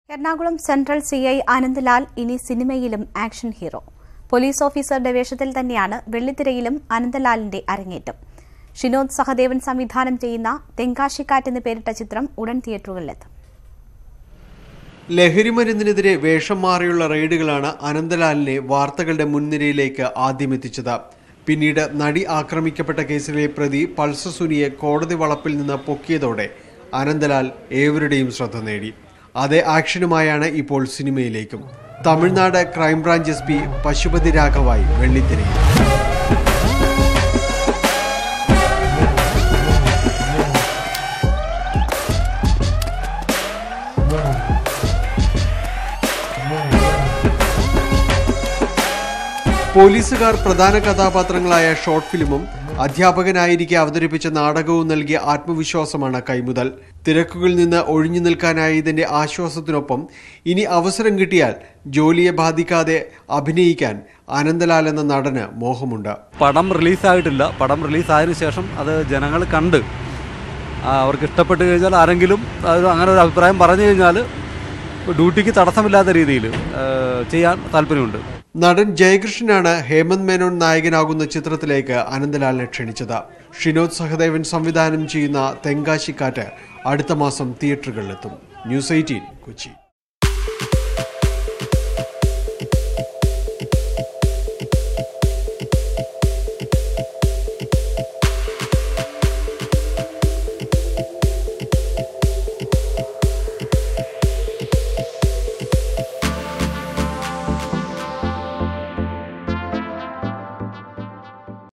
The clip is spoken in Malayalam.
Ernakulam central C I Anandlal ഇനി സിനിമയിലും ആക്ഷൻ ഹീറോ പോലീസ് ഓഫീസറുടെ വേഷത്തിൽ തന്നെയാണ് വെള്ളിത്തിരയിലും അനന്തലാലിന്റെ അരങ്ങേറ്റം ഷിനോദ് സഹദേവൻ സംവിധാനം ചെയ്യുന്ന തെങ്കാശിക്കാറ്റ് എന്ന് പേരിട്ട ചിത്രം ഉടൻ തിയേറ്ററുകളിലെത്തും ലഹരിമരുന്നിനെതിരെ വേഷം മാറിയുള്ള റെയ്ഡുകളാണ് അനന്തലാലിനെ വാർത്തകളുടെ മുൻനിരയിലേക്ക് ആദ്യം എത്തിച്ചത് പിന്നീട് നടി ആക്രമിക്കപ്പെട്ട കേസിലെ പ്രതി പൾസർ സുനിയെ കോടതി വളപ്പിൽ നിന്ന് പൊക്കിയതോടെ അനന്തലാൽ ഏവരുടെയും ശ്രദ്ധ നേടി അതേ ആക്ഷനുമായാണ് ഇപ്പോൾ സിനിമയിലേക്കും Tamil Nadu crime branch S P Pasupathi രാഘവായി വെള്ളിത്തിരയിൽ പോലീസുകാർ പ്രധാന കഥാപാത്രങ്ങളായ ഷോർട്ട് ഫിലിമും അധ്യാപകനായിരിക്കെ അവതരിപ്പിച്ച നാടകവും നൽകിയ ആത്മവിശ്വാസമാണ് കൈമുതൽ തിരക്കുകളിൽ നിന്ന് ഒഴിഞ്ഞു നിൽക്കാനായതിന്റെ ആശ്വാസത്തിനൊപ്പം ഇനി അവസരം കിട്ടിയാൽ ജോലിയെ ബാധിക്കാതെ അഭിനയിക്കാൻ അനന്തലാൽ എന്ന നടന് മോഹമുണ്ട് പടം റിലീസായിട്ടില്ല പടം റിലീസായതിനു ശേഷം അത് ജനങ്ങൾ കണ്ട് ആ, അവർക്ക് ഇഷ്ടപ്പെട്ട് കഴിഞ്ഞാൽ ആരെങ്കിലും അത് അങ്ങനെ ഒരു അഭിപ്രായം പറഞ്ഞു കഴിഞ്ഞാൽ ഡ്യൂട്ടിക്ക് തടസ്സമില്ലാത്ത രീതിയിൽ ചെയ്യാൻ താല്പര്യമുണ്ട് നടൻ ജയകൃഷ്ണനാണ് ഹേമന്ത് മേനോൻ നായകനാകുന്ന ചിത്രത്തിലേക്ക് അനന്തലാലിനെ ക്ഷണിച്ചത് ഷിനോദ് സഹദേവൻ സംവിധാനം ചെയ്യുന്ന തെങ്കാശിക്കാറ്റ് അടുത്ത മാസം തിയേറ്ററുകളിലെത്തും ന്യൂസ് എയ്റ്റീൻ കൊച്ചി